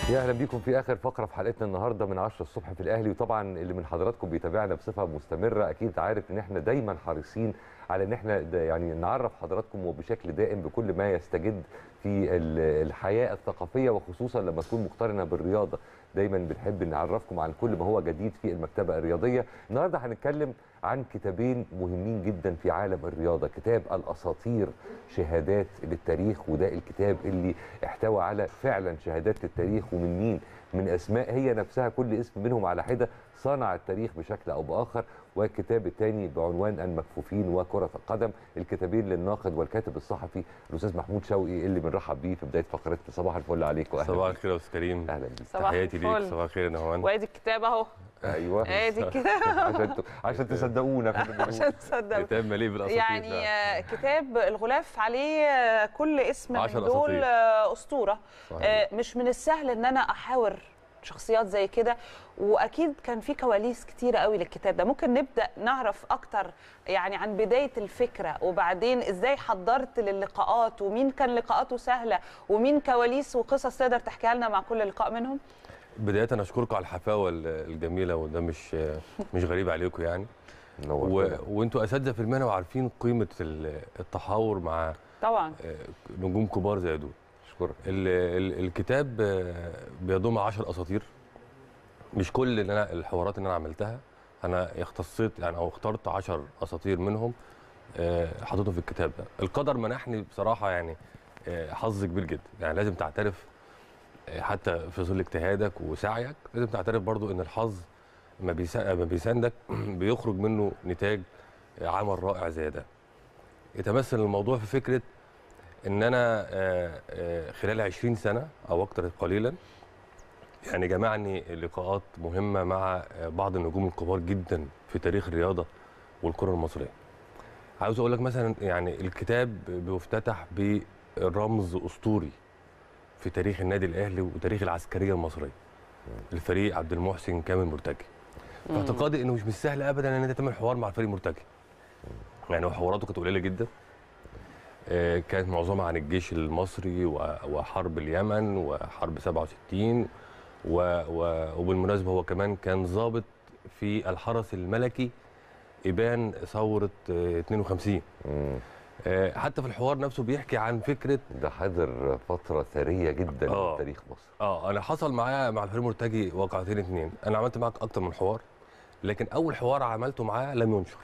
يا اهلا بيكم في اخر فقره في حلقتنا النهارده من 10 الصبح في الاهلي وطبعا اللي من حضراتكم بيتابعنا بصفه مستمره اكيد عارف ان احنا دايما حريصين على ان احنا دا يعني نعرف حضراتكم وبشكل دائم بكل ما يستجد في ال- الحياه الثقافيه وخصوصا لما تكون مقترنه بالرياضه دايما بنحب نعرفكم عن كل ما هو جديد في المكتبه الرياضيه النهارده هنتكلم عن كتابين مهمين جدا في عالم الرياضه كتاب الاساطير شهادات للتاريخ وده الكتاب اللي احتوى على فعلا شهادات للتاريخ ومن مين من اسماء هي نفسها كل اسم منهم على حده صنع التاريخ بشكل او باخر والكتاب الثاني بعنوان المكفوفين وكره القدم الكتابين للناقد والكاتب الصحفي الاستاذ محمود شوقي اللي بنرحب بيه في بدايه فقرتنا صباح الفل عليكم اهلا صباح بيك. الخير يا استاذ كريم اهلا بيك صباح تحياتي ليك الفل. صباح الخير يا نهوان وادي الكتاب اهو ايوه ادي الكتاب عشان ت- عشان تصدقونا في اللي بنقوله. عشان تصدق كتاب مليء بالاساطير يعني فعلا. آه، كتاب الغلاف عليه آه، كل اسم من عشر دول أساطير. آه، اسطوره صحيح. آه، مش من السهل ان انا احاور شخصيات زي كده واكيد كان في كواليس كتيره قوي للكتاب ده ممكن نبدا نعرف اكتر يعني عن بدايه الفكره وبعدين ازاي حضرت للقاءات ومين كان لقاءاته سهله ومين كواليس وقصص تقدر تحكيها لنا مع كل لقاء منهم بدايه انا اشكركم على الحفاوه ال- الجميله وده مش مش غريب عليكم يعني و... نورتنا. وانتوا اساتذه في المهنه وعارفين قيمه ال- التحاور مع طبعا آه، نجوم كبار زي دول اشكرك ال... ال... الكتاب آه، بيضم 10 اساطير مش كل اللي انا الحوارات اللي انا عملتها انا اختصيت يعني او اخترت 10 اساطير منهم آه، حطيتهم في الكتاب ده القدر منحني بصراحه يعني آه، حظ كبير جدا يعني لازم تعترف آه، حتى في ظل اجتهادك وسعيك لازم تعترف برضو ان الحظ ما بيسا- ما بيساندك بيخرج منه نتاج آه، عمل رائع زي ده يتمثل الموضوع في فكره ان انا آه، آه، خلال 20 سنه او اكتر قليلا يعني جمعني لقاءات مهمه مع آه، بعض النجوم الكبار جدا في تاريخ الرياضه والكره المصريه. عاوز اقول لك مثلا يعني الكتاب بيفتتح برمز اسطوري في تاريخ النادي الاهلي وتاريخ العسكريه المصريه. الفريق عبد المحسن كامل مرتجي. في اعتقادي انه مش من السهل ابدا ان انت تعمل حوار مع الفريق مرتجي. يعني هو حواراته كانت قليله جدا. آه، كانت معظمها عن الجيش المصري و- وحرب اليمن وحرب 67 و... و... وبالمناسبه هو كمان كان ضابط في الحرس الملكي ابان ثوره آه، 52 مم. آه، حتى في الحوار نفسه بيحكي عن فكره ده حضر فتره ثريه جدا آه. من تاريخ مصر اه انا حصل معايا مع الفريق مرتجي واقعتين اتنين انا عملت معاك اكتر من حوار لكن اول حوار عملته معاه لم ينشر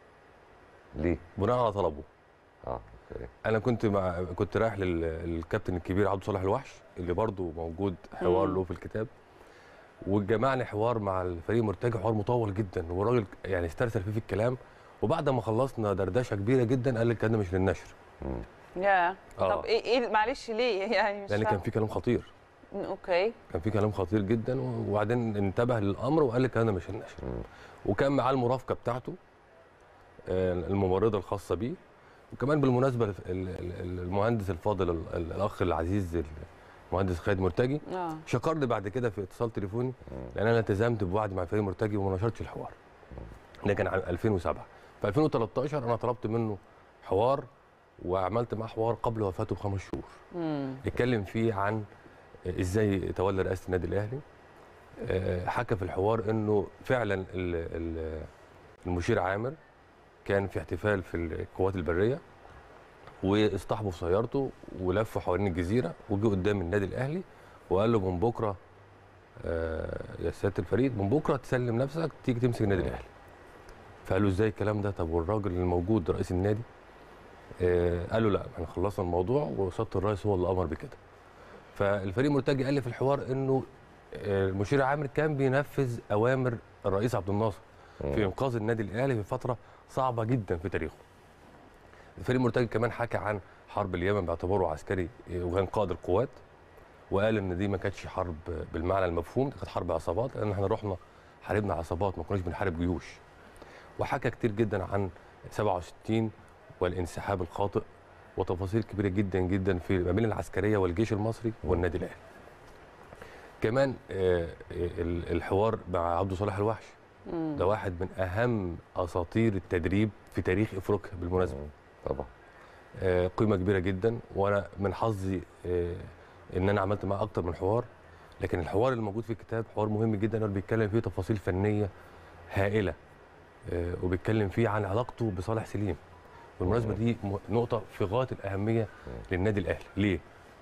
ليه؟ بناء على طلبه اه اوكي انا كنت مع كنت رايح لل- للكابتن الكبير عبد صالح الوحش اللي برضه موجود حوار مم. له في الكتاب وجمعني حوار مع الفريق مرتجع حوار مطول جدا والراجل يعني استرسل فيه في الكلام وبعد ما خلصنا دردشه كبيره جدا قال لي الكلام ده مش للنشر مم. يا آه. طب ايه ايه معلش ليه يعني مش لان كان فاهمة. في كلام خطير اوكي كان في كلام خطير جدا وبعدين انتبه للامر وقال لي الكلام ده مش للنشر مم. وكان معاه المرافقه بتاعته آه، الممرضه الخاصه بيه وكمان بالمناسبه ال- ال- المهندس الفاضل ال- ال- الاخ العزيز المهندس خالد مرتجي اه شكرني بعد كده في اتصال تليفوني لان انا التزمت بوعد مع فريق مرتجي وما نشرتش الحوار ده كان عام 2007 في 2013 انا طلبت منه حوار وعملت معاه حوار قبل وفاته بخمس شهور امم اتكلم فيه عن ازاي تولى رئاسه النادي الاهلي آه، حكى في الحوار انه فعلا ال- ال- المشير عامر كان في احتفال في القوات البريه واصطحبوا في سيارته ولفوا حوالين الجزيره وجه قدام النادي الاهلي وقال له من بكره آه، يا سياده الفريق من بكره تسلم نفسك تيجي تمسك النادي الاهلي فقال له ازاي الكلام ده طب والراجل الموجود رئيس النادي آه، قال له لا احنا خلصنا الموضوع وسياده الرئيس هو اللي امر بكده فالفريق مرتجي قال لي في الحوار انه آه، المشير عامر كان بينفذ اوامر الرئيس عبد الناصر في انقاذ النادي الاهلي في فتره صعبه جدا في تاريخه. الفريق مرتجي كمان حكى عن حرب اليمن باعتباره عسكري آه، وكان قائد القوات وقال ان دي ما كانتش حرب بالمعنى المفهوم دي كانت حرب عصابات لان احنا رحنا حاربنا عصابات ما كناش بنحارب جيوش. وحكى كتير جدا عن 67 والانسحاب الخاطئ وتفاصيل كبيره جدا جدا في ما بين العسكريه والجيش المصري والنادي الاهلي. كمان آه، ال- الحوار مع عبد صالح الوحش ده واحد من اهم اساطير التدريب في تاريخ افريقيا بالمناسبه مم. طبعا آه، قيمه كبيره جدا وانا من حظي آه، ان انا عملت معاه اكتر من حوار لكن الحوار اللي موجود في الكتاب حوار مهم جدا هو بيتكلم فيه تفاصيل فنيه هائله آه، وبيتكلم فيه عن علاقته بصالح سليم بالمناسبه دي م- نقطه في غايه الاهميه للنادي الاهلي ليه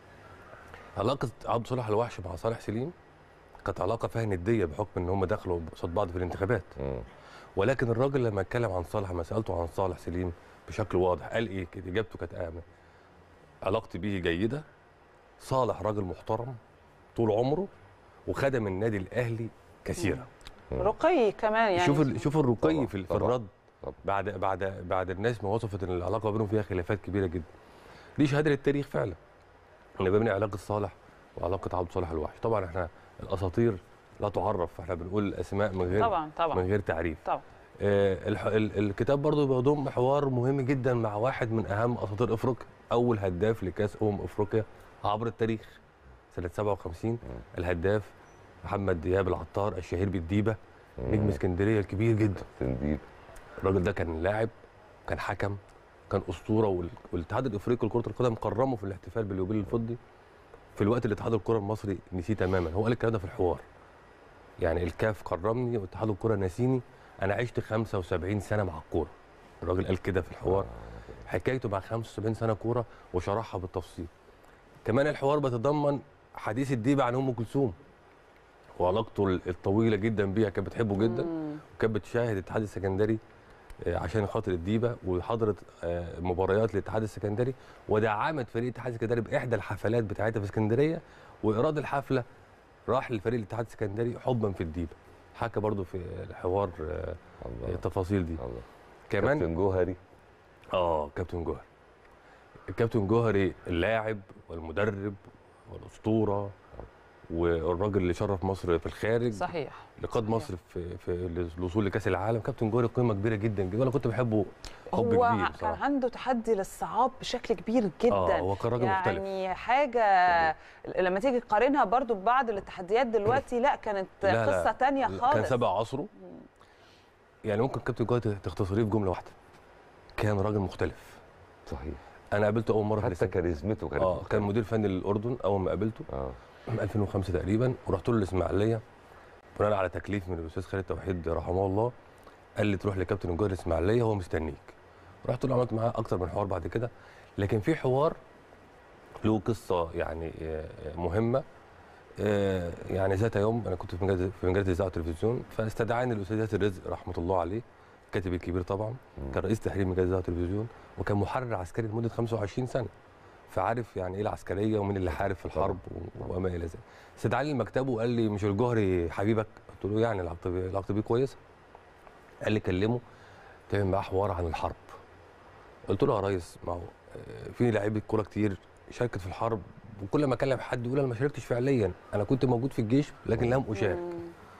علاقه عبد صالح الوحش مع صالح سليم كانت علاقه فيها نديه بحكم ان هم دخلوا قصاد بعض في الانتخابات مم. ولكن الراجل لما اتكلم عن صالح لما سالته عن صالح سليم بشكل واضح قال ايه كده اجابته كانت آمنة علاقتي بيه جيده صالح راجل محترم طول عمره وخدم النادي الاهلي كثيرا رقي كمان يعني شوف ال- شوف الرقي طبعاً، في ال- في طبعاً. الرد طبعاً. بعد بعد بعد الناس ما وصفت ان العلاقه بينهم فيها خلافات كبيره جدا دي شهاده للتاريخ فعلا ان بين علاقه صالح وعلاقه عبد صالح الوحش طبعا احنا الاساطير لا تعرف احنا بنقول الاسماء من غير طبعا طبعا من غير تعريف طبعا آه، الح- ال- الكتاب برضو بيضم حوار مهم جدا مع واحد من اهم اساطير افريقيا اول هداف لكاس امم افريقيا عبر التاريخ سنه 57 الهداف محمد دياب العطار الشهير بالديبه نجم اسكندريه الكبير جدا تنديد الراجل ده كان لاعب كان حكم كان اسطوره وال- والاتحاد الافريقي لكره القدم كرمه في الاحتفال باليوبيل الفضي في الوقت اللي اتحاد الكره المصري نسيه تماما هو قال الكلام ده في الحوار يعني الكاف كرمني واتحاد الكره نسيني انا عشت 75 سنه مع الكوره الراجل قال كده في الحوار حكايته مع 75 سنه كوره وشرحها بالتفصيل كمان الحوار بيتضمن حديث الديبه عن ام كلثوم وعلاقته الطويله جدا بيها كانت بتحبه جدا مم. وكانت بتشاهد الاتحاد السكندري آه، عشان خاطر الديبه وحضرت آه، مباريات للاتحاد السكندري ودعمت فريق الاتحاد السكندري باحدى الحفلات بتاعتها في اسكندريه وايراد الحفله راح لفريق الاتحاد السكندري حبا في الديبه حكى برضو في الحوار آه، الله التفاصيل دي الله كمان كابتن جوهري اه كابتن جوهري الكابتن جوهري اللاعب والمدرب والاسطوره والراجل اللي شرف مصر في الخارج صحيح اللي قاد صحيح. مصر في في الوصول لكاس العالم كابتن جوهري قيمه كبيره جدا جدا وانا كنت بحبه حب هو كبير كان بصراحه عنده تحدي للصعاب بشكل كبير جدا اه هو كان راجل مختلف يعني حاجه لما تيجي تقارنها برضو ببعض التحديات دلوقتي لا كانت لا، لا. قصه تانية خالص كان سابق عصره يعني ممكن كابتن جوهري تختصريه في جمله واحده كان راجل مختلف صحيح انا قابلته اول مره في حتى الاستاد. كاريزمته كانت اه كان مختلفة. مدير فني للاردن اول ما قابلته اه 2005 تقريبا ورحت له الاسماعيليه بناء على تكليف من الاستاذ خالد توحيد رحمه الله قال لي تروح لكابتن الجوهري الاسماعيليه هو مستنيك رحت له عملت معاه اكتر من حوار بعد كده لكن في حوار له قصه يعني آه، مهمه آه، يعني ذات يوم انا كنت في مجله في مجله الاذاعه والتلفزيون فاستدعاني الاستاذ ياسر رزق رحمه الله عليه الكاتب الكبير طبعا كان رئيس تحرير مجله الاذاعه والتلفزيون وكان محرر عسكري لمده 25 سنه فعارف يعني ايه العسكريه ومين اللي حارب في الحرب و- وما الى ذلك استدعاني لمكتبه وقال لي مش الجوهري حبيبك قلت له يعني العلاقه بيه العلاقه بيه كويسه قال لي كلمه تعمل معاه حوار عن الحرب قلت له يا ريس ما هو آه، في لعيبه كوره كتير شاركت في الحرب وكل ما اكلم حد يقول انا ما شاركتش فعليا انا كنت موجود في الجيش لكن لم اشارك مم.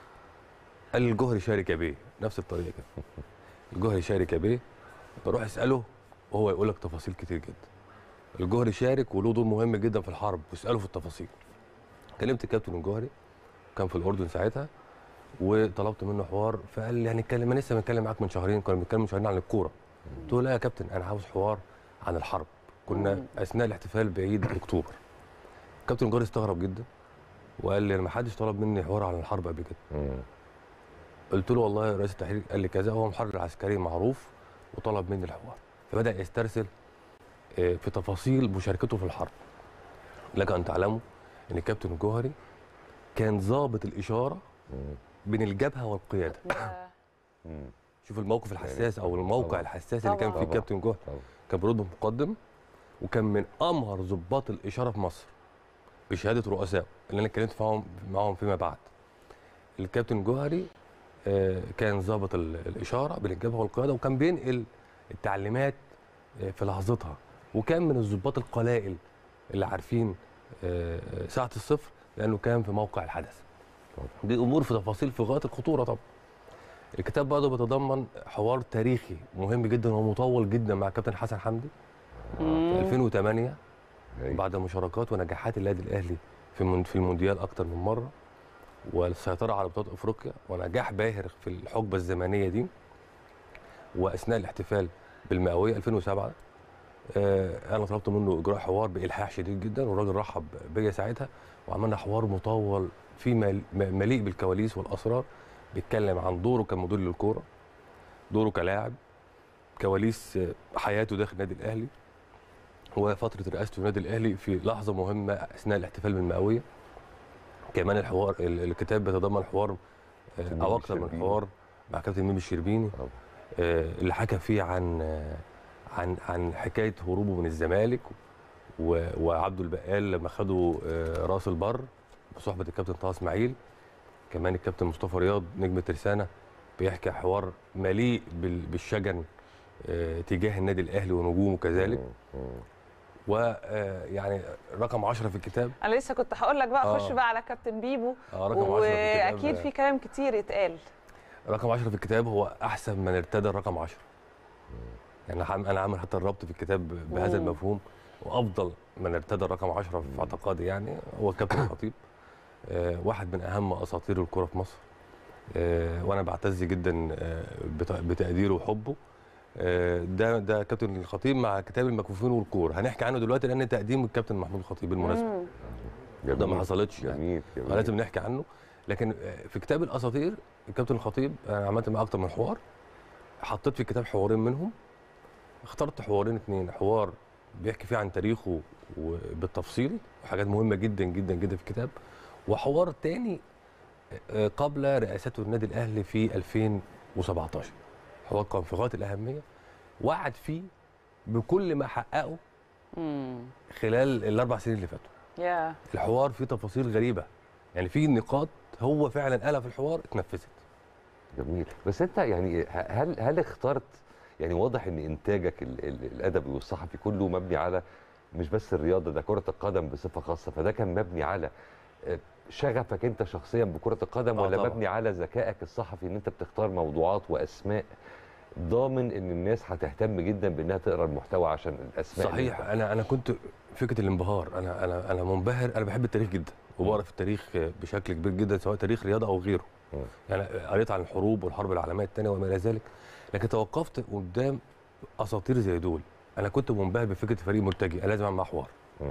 قال لي الجوهري شارك يا بيه نفس الطريقه كده الجوهري شارك يا بيه بروح اساله وهو يقول لك تفاصيل كتير جدا الجوهري شارك وله دور مهم جدا في الحرب واساله في التفاصيل كلمت الكابتن الجوهري كان في الاردن ساعتها وطلبت منه حوار فقال لي هنتكلم انا لسه بنتكلم معاك من شهرين كنا بنتكلم من شهرين عن الكوره قلت له لا يا كابتن انا عاوز حوار عن الحرب كنا اثناء الاحتفال بعيد اكتوبر الكابتن الجوهري استغرب جدا وقال لي انا ما حدش طلب مني حوار عن الحرب قبل كده مم. قلت له والله رئيس التحرير قال لي كذا هو محرر عسكري معروف وطلب مني الحوار فبدا يسترسل آه، في تفاصيل مشاركته في الحرب لك ان تعلموا ان الكابتن الجوهري كان ضابط الاشاره مم. بين الجبهه والقياده ده مم. شوف الموقف الحساس او الموقع طبعاً. الحساس اللي كان فيه طبعاً. الكابتن جوهري طبعاً. كان برتبه مقدم وكان من امهر ضباط الاشاره في مصر بشهاده رؤساء اللي انا اتكلمت معاهم معاهم فيما بعد الكابتن جوهري آه، كان ضابط ال- الاشاره بين الجبهه والقياده وكان بينقل التعليمات آه، في لحظتها وكان من الضباط القلائل اللي عارفين آه، آه، ساعه الصفر لانه كان في موقع الحدث دي امور في تفاصيل في غايه الخطوره طبعا الكتاب برضه بيتضمن حوار تاريخي مهم جدا ومطول جدا مع كابتن حسن حمدي في 2008 أيوة. بعد مشاركات ونجاحات النادي الاهلي في المون- في المونديال اكتر من مره والسيطره على بطولات افريقيا ونجاح باهر في الحقبه الزمنيه دي واثناء الاحتفال بالمئويه 2007 آه، انا طلبت منه اجراء حوار بالحاح شديد جدا والراجل رحب بيا ساعتها وعملنا حوار مطول فيه مل- م- مليء بالكواليس والاسرار بيتكلم عن دوره كمدير للكوره دوره كلاعب كواليس آه، حياته داخل النادي الاهلي وفتره رئاسته النادي الاهلي في لحظه مهمه اثناء الاحتفال بالمئويه كمان الحوار ال- الكتاب بيتضمن حوار آه، ميمي او اكثر من الشربيني. حوار مع كابتن ميمي الشربيني طبعا. آه، اللي حكى فيه عن آه، عن عن حكايه هروبه من الزمالك و- وعبده البقال لما خدوا آه، راس البر بصحبه الكابتن طه اسماعيل كمان الكابتن مصطفى رياض نجم ترسانه بيحكي حوار مليء بال- بالشجن آه، تجاه النادي الاهلي ونجومه كذلك مم. مم. ويعني رقم 10 في الكتاب انا لسه كنت هقول لك بقى آه. خش بقى على كابتن بيبو آه، رقم 10 في الكتاب واكيد في كلام كتير يتقال رقم 10 في الكتاب هو احسن من ارتدى الرقم 10 يعني أنا عام- انا عامل حتى الربط في الكتاب ب- بهذا مم. المفهوم وافضل من ارتدى الرقم 10 في اعتقادي يعني هو الكابتن الخطيب آه، واحد من اهم اساطير الكره في مصر آه، وانا بعتز جدا آه، بت- بتقديره وحبه آه، ده ده كابتن الخطيب مع كتاب المكفوفين والكور هنحكي عنه دلوقتي لان تقديم الكابتن محمود الخطيب بالمناسبه مم. جميل. ده ما حصلتش يعني جميل جميل لازم نحكي عنه لكن آه، في كتاب الاساطير الكابتن الخطيب انا عملت معاه اكتر من حوار حطيت في الكتاب حوارين منهم اخترت حوارين اتنين حوار بيحكي فيه عن تاريخه وبالتفصيل وحاجات مهمه جدا جدا جدا في الكتاب وحوار تاني آه، قبل رئاسته النادي الاهلي في 2017 حوار كان في غايه الاهميه وعد فيه بكل ما حققه مم. خلال الاربع سنين اللي فاتوا يا الحوار فيه تفاصيل غريبه يعني في نقاط هو فعلا قالها في الحوار اتنفذت جميل بس انت يعني ه- هل هل اخترت يعني واضح ان انتاجك ال- ال- الادبي والصحفي كله مبني على مش بس الرياضه ده كره القدم بصفه خاصه فده كان مبني على آه، شغفك انت شخصيا بكره القدم آه ولا طبعاً. مبني على ذكائك الصحفي ان انت بتختار موضوعات واسماء ضامن ان الناس هتهتم جدا بانها تقرا المحتوى عشان الاسماء اللي صحيح انت- انا انا كنت فكره الانبهار انا انا انا منبهر انا بحب التاريخ جدا وبقرا في التاريخ بشكل كبير جدا سواء تاريخ رياضه او غيره مم. يعني قريت عن الحروب والحرب العالميه الثانيه وما الى ذلك لكن توقفت قدام اساطير زي دول انا كنت منبهر بفكره فريق مرتجي انا لازم اعمل معاه حوار مم.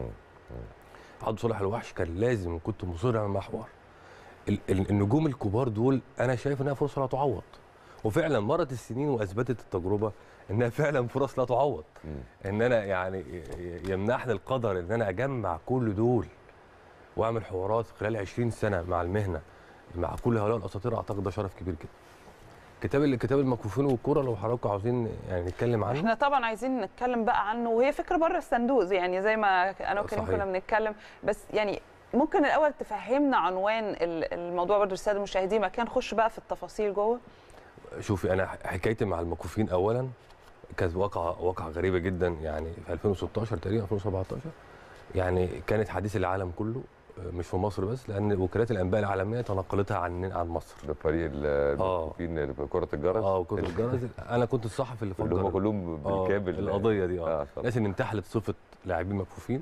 عبد صالح الوحش كان لازم كنت مصر اعمل معاه حوار ال- ال- النجوم الكبار دول انا شايف انها فرصه لا تعوض وفعلا مرت السنين واثبتت التجربه انها فعلا فرص لا تعوض مم. ان انا يعني ي- ي- يمنحني القدر ان انا اجمع كل دول واعمل حوارات خلال 20 سنه مع المهنه مع كل هؤلاء الاساطير اعتقد ده شرف كبير جدا كتاب ال- كتاب المكفوفين والكوره لو حضراتكم عاوزين يعني نتكلم عنه احنا طبعا عايزين نتكلم بقى عنه وهي فكره بره الصندوق زي- يعني زي ما انا وكريم صحيح. كنا بنتكلم بس يعني ممكن الاول تفهمنا عنوان ال- الموضوع برضه للساده المشاهدين ما كان نخش بقى في التفاصيل جوه شوفي انا حكايتي مع المكفوفين اولا كانت واقعه واقعه غريبه جدا يعني في 2016 تقريبا 2017 يعني كانت حديث العالم كله مش في مصر بس لان وكالات الانباء العالميه تنقلتها عن عن مصر ده فريق ال- آه. المكفوفين كره الجرس اه وكنت الجرس انا كنت الصحفي اللي اللي هم فكر كلهم آه، بالكامل القضيه دي اه اه طبعا. ناس اللي انتحلت صفه لاعبين مكفوفين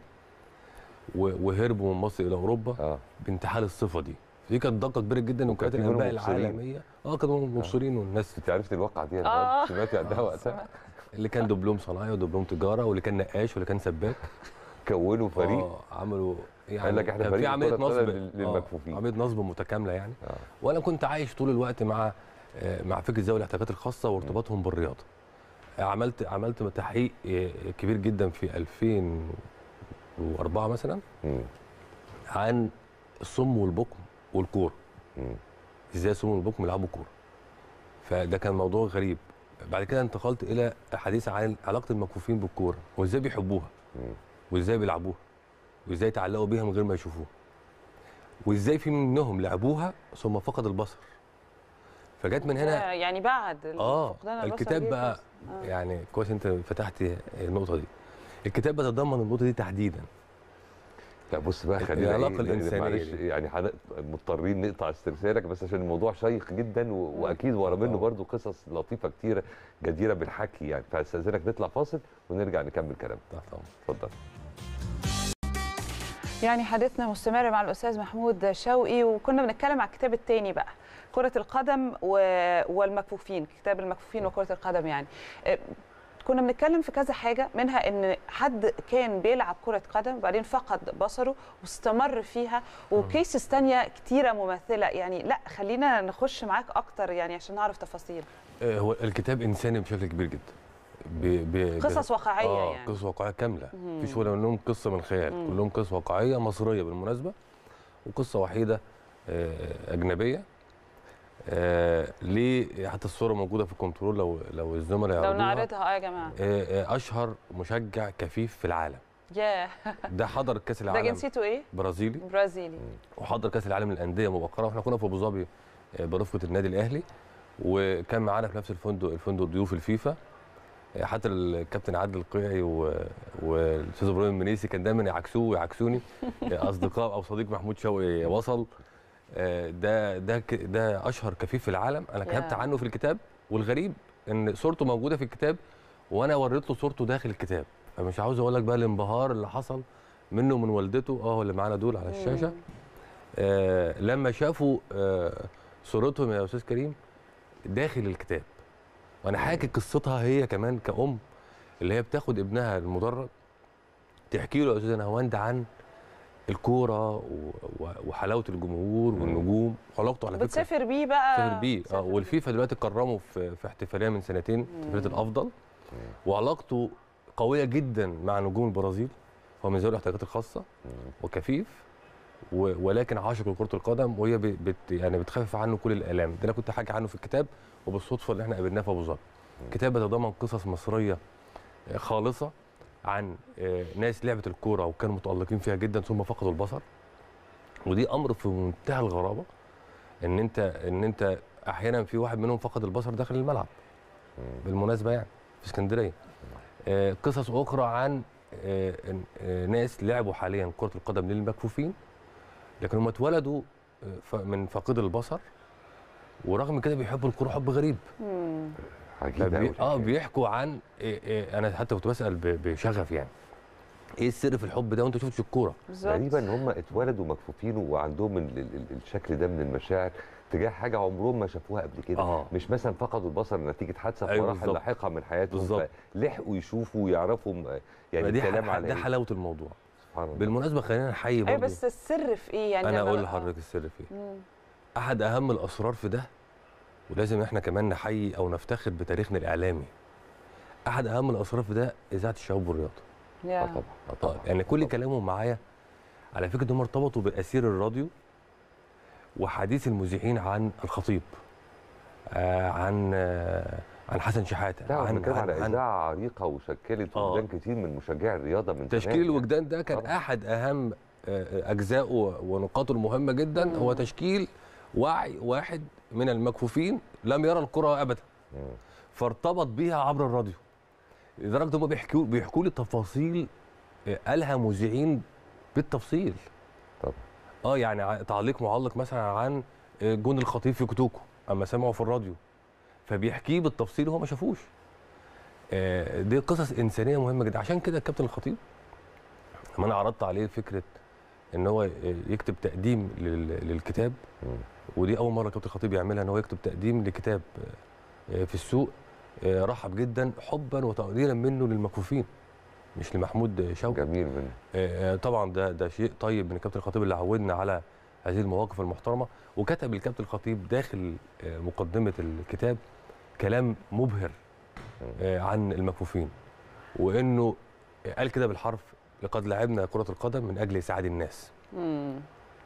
و- وهربوا من مصر الى اوروبا اه بانتحال الصفه دي دي كانت دقه كبيره جدا وكان وكالات في منهم الانباء مبصرين. العالميه اه كانوا مبصرين والناس انت عرفت الواقعه دي يا آه. نهار؟ سمعتي عنها آه، وقتها اللي كان دبلوم صناعي ودبلوم تجاره واللي كان نقاش واللي كان سباك كونوا فريق آه عملوا يعني قال لك إحنا كان في فريق عمليه كرة نصب قدم لل- آه، للمكفوفين. عمليه نصب متكامله يعني آه. وانا كنت عايش طول الوقت مع آه، مع فكره ذوي الاحتياجات الخاصه وارتباطهم بالرياضه عملت عملت تحقيق آه، كبير جدا في 2004 مثلا مم. عن الصم والبكم والكوره مم. ازاي الصم والبكم يلعبوا كوره فده كان موضوع غريب بعد كده انتقلت الى حديث عن علاقه المكفوفين بالكوره وازاي بيحبوها مم. وازاي بيلعبوها وازاي يتعلقوا بيها من غير ما يشوفوها وازاي في منهم لعبوها ثم فقد البصر فجت من هنا آه، يعني بعد اه فقدان البصر الكتاب دي بقى بس. آه. يعني كويس انت فتحت النقطه دي الكتاب بيتضمن النقطه دي تحديدا لا بص بقى خلينا العلاقة إيه، الإنسانية معلش دي. يعني حن- مضطرين نقطع استرسالك بس عشان الموضوع شيق جدا و... واكيد ورا منه آه. برضو قصص لطيفه كتيره جديره بالحكي يعني فاستاذنك نطلع فاصل ونرجع نكمل كلام تحت أمرك. اتفضل يعني حديثنا مستمر مع الاستاذ محمود شوقي وكنا بنتكلم على الكتاب الثاني بقى كرة القدم و... والمكفوفين كتاب المكفوفين وكرة القدم يعني أه، كنا بنتكلم في كذا حاجه منها ان حد كان بيلعب كره قدم وبعدين فقد بصره واستمر فيها وكيسز تانية كتيره مماثله يعني لا خلينا نخش معاك اكتر يعني عشان نعرف تفاصيل آه، هو الكتاب انساني بشكل كبير جدا ب... ب... قصص واقعيه آه يعني قصص واقعيه كامله مم. مفيش ولا منهم قصه من خيال مم. كلهم قصص واقعيه مصريه بالمناسبه وقصه وحيده آه، اجنبيه آه، ليه حتى الصوره موجوده في الكنترول لو لو الزملاء لو يعرضوها نعرضها اه يا جماعه آه، آه، اشهر مشجع كفيف في العالم ياه ده حضر كاس ده العالم جنسيته ايه برازيلي برازيلي وحضر كاس العالم للانديه مبكره واحنا كنا في ابو ظبي آه، برفقه النادي الاهلي وكان معانا في نفس الفندق الفندق ضيوف الفيفا آه، حتى الكابتن عادل القيعي و- والاستاذ ابراهيم المنيسي كان دايما يعكسوه ويعكسوني آه، اصدقاء او صديق محمود شوقي وصل آه، ده ده ك- ده اشهر كفيف في العالم انا كتبت يا. عنه في الكتاب والغريب ان صورته موجوده في الكتاب وانا وريت له صورته داخل الكتاب فمش عاوز اقول لك بقى الانبهار اللي حصل منه ومن والدته اه اللي معانا دول على الشاشه مم. آه لما شافوا آه صورتهم يا استاذ كريم داخل الكتاب وانا حاكي قصتها هي كمان كأم اللي هي بتاخد ابنها المدرج تحكي له يا استاذ نهاوند عن الكوره و- و- وحلاوه الجمهور والنجوم وعلاقته على فكره بتسافر بيه بقى سافر بيه اه بتسافر والفيفا دلوقتي كرمه في في احتفاليه من سنتين احتفاليه الافضل وعلاقته قويه جدا مع نجوم البرازيل هو من ذوي الاحتياجات الخاصه وكفيف و- ولكن عاشق لكره القدم وهي ب- بت يعني بتخفف عنه كل الالام ده انا كنت حاجه عنه في الكتاب وبالصدفه اللي احنا قابلناه في ابو ظبي كتاب بيتضمن قصص مصريه آه، خالصه عن آه، ناس لعبت الكوره وكانوا متالقين فيها جدا ثم فقدوا البصر ودي امر في منتهى الغرابه ان انت ان انت احيانا في واحد منهم فقد البصر داخل الملعب بالمناسبه يعني في اسكندريه آه، قصص اخرى عن آه، إن- آه، ناس لعبوا حاليا كره القدم للمكفوفين لكن هم اتولدوا آه، ف- من فاقد البصر ورغم كده بيحبوا الكوره حب غريب مم. عجيب فبي... قوي اه بيحكوا عن إيه إيه انا حتى كنت بسال ب... بشغف يعني ايه السر في الحب ده وانت شفتش الكوره بالظبط غريبة ان هم اتولدوا مكفوفين وعندهم ال- ال- ال- الشكل ده من المشاعر تجاه حاجة عمرهم ما شافوها قبل كده آه. مش مثلا فقدوا البصر نتيجة حادثة في أيوة مراحل بالظبط. لاحقة من حياتهم بالظبط. فلحقوا يشوفوا ويعرفوا م- يعني دي الكلام ح... على ده إيه. حلاوه الموضوع سبحان الله بالمناسبه خلينا نحيي ايوه برضه بس السر في ايه يعني انا لما اقول بقى- لحضرتك السر فيه مم. احد اهم الاسرار في ده ولازم احنا كمان نحيي او نفتخر بتاريخنا الاعلامي احد اهم الاسرار في ده اذاعه الشباب والرياضه اه يا. طبعا اه آه، طبعا يعني كل طبعاً. كلامهم معايا على فكره هم ارتبطوا باسير الراديو وحديث المذيعين عن الخطيب آه عن آه عن حسن شحاته لا عن, بنتكلم عن, على عن اذاعه عريقه وشكلت آه. وجدان كتير من مشجعي الرياضه من تشكيل زمان الوجدان ده كان طبعاً. احد اهم آه، آه، اجزائه ونقاطه المهمه جدا هو تشكيل وعي واحد من المكفوفين لم يرى الكره ابدا مم. فارتبط بيها عبر الراديو لدرجه هم بيحكوا بيحكوا لي تفاصيل آه، قالها مذيعين بالتفصيل طبعا اه يعني ع- تعليق معلق مثلا عن آه، جون الخطيب في كوتوكو اما سمعه في الراديو فبيحكيه بالتفصيل وهو ما شافوش آه، دي قصص انسانيه مهمه جدا عشان كده الكابتن الخطيب لما انا عرضت عليه فكره ان هو آه، يكتب تقديم لل- للكتاب مم. ودي اول مره كابتن الخطيب يعملها ان هو يكتب تقديم لكتاب آه، في السوق آه، رحب جدا حبا وتقديرا منه للمكفوفين مش لمحمود شوقي جميل من آه، طبعا ده ده شيء طيب من الكابتن الخطيب اللي عودنا على هذه المواقف المحترمه وكتب الكابتن الخطيب داخل آه، مقدمه الكتاب كلام مبهر آه، عن المكفوفين وانه قال كده بالحرف لقد لعبنا كره القدم من اجل اسعاد الناس مم.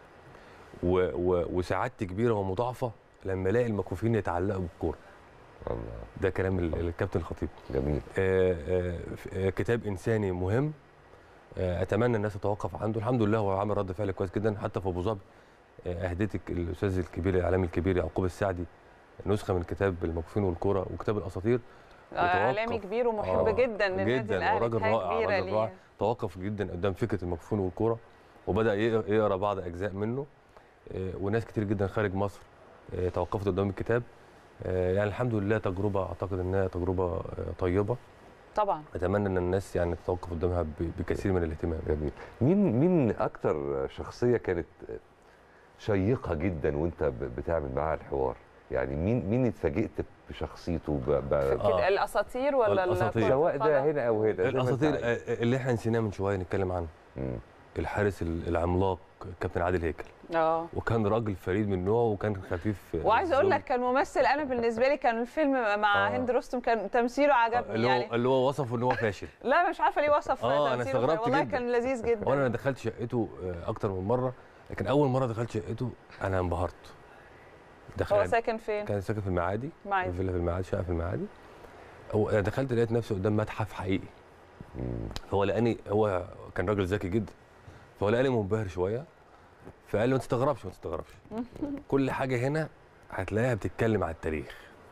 و و وسعادتي كبيره ومضاعفه لما الاقي المكفوفين يتعلقوا بالكوره الله ده كلام ال- الكابتن الخطيب جميل آه، آه، ف- آه، كتاب انساني مهم آه، اتمنى الناس تتوقف عنده الحمد لله هو عامل رد فعل كويس جدا حتى في ابو ظبي آه، اهدتك الاستاذ الكبير الاعلامي الكبير يعقوب السعدي نسخه من كتاب المكفوفين والكوره وكتاب الاساطير آه، اعلامي وتوقف. كبير ومحب آه، جدا للنادي جدا الاهلي وراجل حاجة رائع كبيرة راجل رائع ليه. توقف جدا قدام فكره المكفوفين والكوره وبدا يقرا يقرا بعض اجزاء منه آه، وناس كتير جدا خارج مصر آه، توقفت قدام الكتاب آه، يعني الحمد لله تجربه اعتقد انها تجربه آه، طيبه طبعا اتمنى ان الناس يعني تتوقف قدامها ب- بكثير من الاهتمام جميل مين مين اكتر شخصيه كانت شيقه جدا وانت ب- بتعمل معاها الحوار يعني مين مين اتفاجئت بشخصيته ب... ب... كده الاساطير ولا الأساطير. كرة سواء ده القدم؟ هنا او هنا زي ما أنت الاساطير عايز. آه، اللي احنا نسيناه من شويه نتكلم عنه مم. الحارس ال- العملاق كابتن عادل هيكل اه وكان راجل فريد من نوعه وكان خفيف وعايزه اقول لك كان ممثل انا بالنسبه لي كان الفيلم مع آه. هند رستم كان تمثيله عجبني اللي هو يعني اللي هو وصفه ان هو فاشل لا مش عارفه ليه وصف آه، أنا تمثيله استغربت والله جدا. كان لذيذ جدا وانا دخلت شقته آه، اكتر من مره لكن اول مره دخلت شقته انا انبهرت هو دخل ساكن فين؟ كان ساكن في المعادي معايا في فيلا في المعادي شقه في المعادي هو أنا دخلت لقيت نفسي قدام متحف حقيقي مم. هو لقاني هو كان راجل ذكي جدا فهو لقاني منبهر شويه فقال لي ما تستغربش ما تستغربش كل حاجه هنا هتلاقيها بتتكلم على التاريخ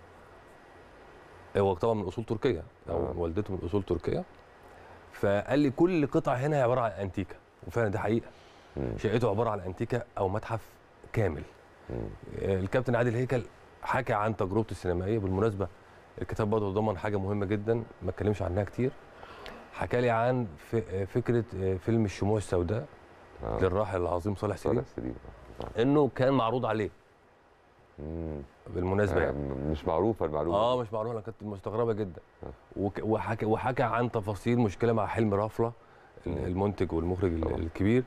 هو طبعا من اصول تركيه او آه. والدته من اصول تركيه فقال لي كل قطعه هنا هي عباره عن انتيكه وفعلا ده حقيقه مم. شقته عباره عن انتيكه او متحف كامل مم. آه، الكابتن عادل هيكل حكى عن تجربته السينمائيه بالمناسبه الكتاب برضه ضمن حاجه مهمه جدا ما اتكلمش عنها كتير حكى لي عن ف- آه، فكره آه، فيلم الشموع السوداء آه. للراحل العظيم صالح سليم صالح سليم آه. انه كان معروض عليه مم. بالمناسبه آه، يعني مش معروفه المعلومه اه مش معروض انا كنت مستغربه جدا آه. وك- وحكى وحكى عن تفاصيل مشكله مع حلم رافله مم. المنتج والمخرج ال- طبعا. الكبير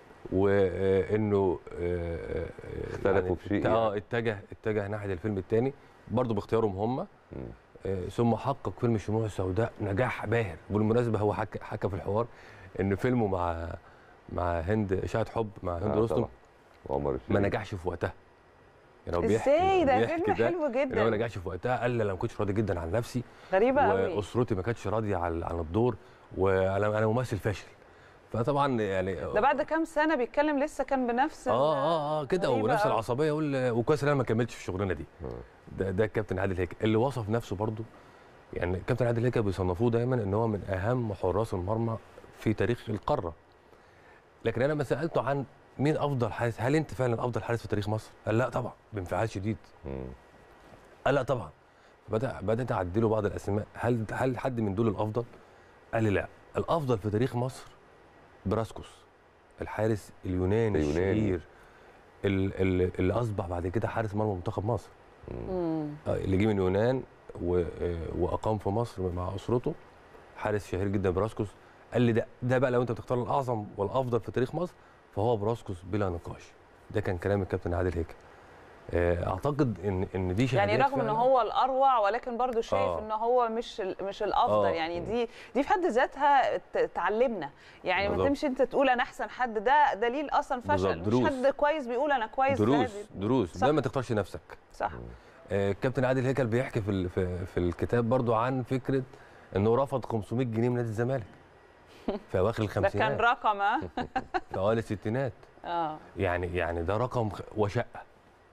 وانه اختلفوا في شيء اه يعني. اتجه اتجه ناحيه الفيلم الثاني برضه باختيارهم هم مم. آه، ثم حقق فيلم الشموع السوداء نجاح باهر بالمناسبه هو حكى حكى في الحوار ان فيلمه مع مع هند اشاعه حب مع هند آه، رستم طبعا. وعمر ما الشريف. نجحش في وقتها يعني هو بيحكي ازاي ده بيحكي فيلم حلو ان هو ما جدا نجحش في وقتها قال لي انا ما كنتش راضي جدا عن نفسي غريبه قوي واسرتي ما كانتش راضيه عن عن الدور وانا انا ممثل فاشل فطبعا يعني ده بعد كام سنه بيتكلم لسه كان بنفس ال- اه اه اه كده غريبة ونفس أوي. العصبيه يقول وكويس ان انا ما كملتش في الشغلانه دي آه. ده ده الكابتن عادل هيكل اللي وصف نفسه برضو يعني الكابتن عادل هيكل بيصنفوه دايما ان هو من اهم حراس المرمى في تاريخ القاره لكن انا لما سالته عن مين افضل حارس هل انت فعلا افضل حارس في تاريخ مصر قال لا طبعا بانفعال شديد مم. قال لا طبعا بدا بدات اعدله بعض الاسماء هل هل حد من دول الافضل قال لي لا الافضل في تاريخ مصر براسكوس الحارس اليوناني اليوناني. الشهير ال- ال- اللي اصبح بعد كده حارس مرمى منتخب مصر مم. مم. آه، اللي جه من اليونان و- آه، واقام في مصر مع اسرته حارس شهير جدا براسكوس قال لي ده ده بقى لو انت بتختار الاعظم والافضل في تاريخ مصر فهو براسكوس بلا نقاش ده كان كلام الكابتن عادل هيكل آه، اعتقد ان ان دي يعني شهادات رغم ان فعلاً. هو الاروع ولكن برضه شايف آه. ان هو مش ال- مش الافضل آه. يعني دي دي في حد ذاتها ت- تعلمنا يعني ما بالظبط. تمشي انت تقول انا احسن حد ده دليل اصلا فشل بالظبط، مش دروس. حد كويس بيقول انا كويس دروس لازم. دروس صح. دايما تختارش نفسك صح آه، الكابتن عادل هيكل بيحكي في ال- في, في الكتاب برضو عن فكره انه رفض 500 جنيه من نادي الزمالك في اواخر ده كان الخمسينات رقم اه في اوائل الستينات اه يعني يعني ده رقم خ- وشقه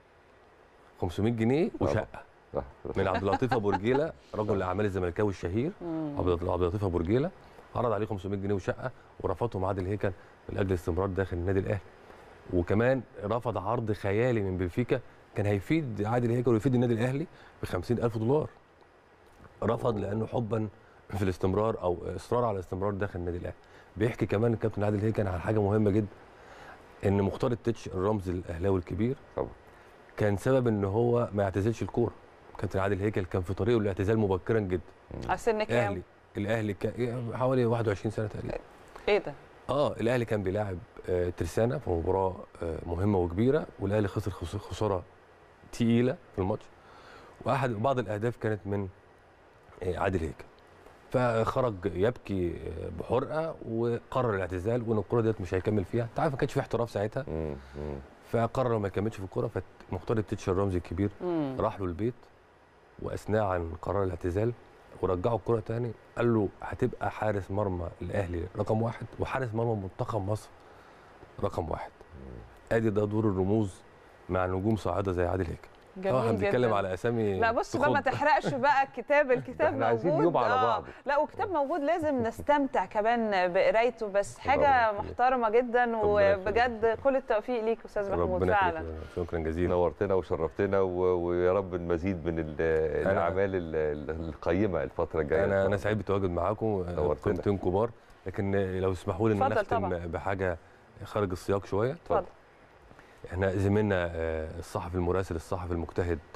500 جنيه وشقه صح. من عبد اللطيف ابو رجيله رجل الاعمال الزملكاوي الشهير مم. عبد عبد اللطيف ابو رجيله عرض عليه 500 جنيه وشقه ورفضهم عادل هيكل من اجل الاستمرار داخل النادي الاهلي وكمان رفض عرض خيالي من بنفيكا كان هيفيد عادل هيكل ويفيد النادي الاهلي ب 50000 دولار رفض لانه حبا في الاستمرار او اصرار على الاستمرار داخل النادي الاهلي بيحكي كمان الكابتن عادل هيكل عن حاجه مهمه جدا ان مختار التتش الرمز الاهلاوي الكبير طبعا. كان سبب ان هو ما يعتزلش الكوره كابتن عادل هيكل كان في طريقه للاعتزال مبكرا جدا على سن كام الاهلي الاهلي كان حوالي 21 سنه تقريبا ايه ده اه الاهلي كان بيلاعب آه، ترسانه في مباراه آه، مهمه وكبيره والاهلي خسر خس- خساره تقيله في الماتش واحد بعض الاهداف كانت من آه، عادل هيكل فخرج يبكي آه، بحرقه وقرر الاعتزال وان الكره ديت مش هيكمل فيها انت عارف ما كانش في احتراف ساعتها مم. مم. فقرر ما يكملش في الكوره فمختار التتش الرمزي الكبير مم. راح له البيت واثناه عن قرار الاعتزال ورجعه الكره تاني قال له هتبقى حارس مرمى الاهلي رقم واحد وحارس مرمى منتخب مصر رقم واحد ادي ده دور الرموز مع نجوم صاعده زي عادل هيكل طبعا جميل بنتكلم جدا على اسامي لا بص بقى ما تخض. تحرقش بقى الكتاب الكتاب احنا عايزين موجود يوم على آه. بعضه. لا وكتاب موجود لازم نستمتع كمان بقرايته بس حاجه ربنا يخليك. محترمه جدا ربنا يخليك. وبجد كل التوفيق ليك استاذ محمود ربنا فعلا يخليك شكرا جزيلا نورتنا وشرفتنا و- ويا رب المزيد من ال- الاعمال ال- ال- القيمه الفتره الجايه انا انا سعيد بالتواجد معاكم نورتنا. كنتم كبار لكن لو تسمحوا لي ان انا اتفضل اختم طبعا. بحاجه خارج السياق شويه اتفضل احنا زميلنا آه، الصحفي المراسل الصحفي المجتهد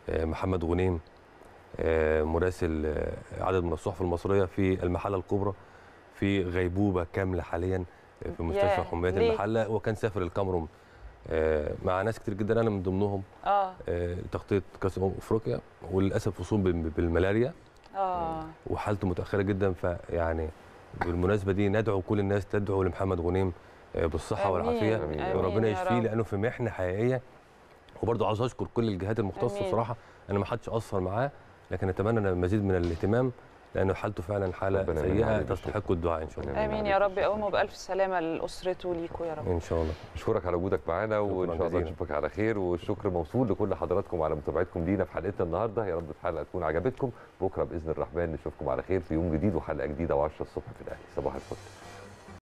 آه، محمد غنيم آه، مراسل آه، عدد من الصحف المصريه في المحله الكبرى في غيبوبه كامله حاليا في مستشفى ياه، حميات ليه؟ المحله وكان سافر الكاميرون آه، مع ناس كتير جدا انا من ضمنهم اه آه، تغطيه كاس امم افريقيا وللاسف اصيب بال- بالملاريا اه وحالته متاخره جدا فيعني بالمناسبه دي ندعو كل الناس تدعو لمحمد غنيم آه، بالصحه آمين، والعافيه آمين وربنا يا يشفيه رب. لانه في محنه حقيقيه وبرضه عاوز اشكر كل الجهات المختصه آمين. بصراحه انا ما حدش قصر معاه لكن اتمنى ان مزيد من الاهتمام لانه حالته فعلا حاله ربنا يمن سيئه عليه تستحق الدعاء ان شاء الله امين يا رب يقوموا بالف سلامه لاسرته وليكوا يا رب ان شاء الله اشكرك على وجودك معانا وان شكراً شاء الله جزيلاً. نشوفك على خير والشكر موصول لكل حضراتكم على متابعتكم لينا في حلقتنا النهارده يا رب الحلقه تكون عجبتكم بكره باذن الرحمن نشوفكم على خير في يوم جديد وحلقه جديده و10 الصبح في الاهلي صباح الفل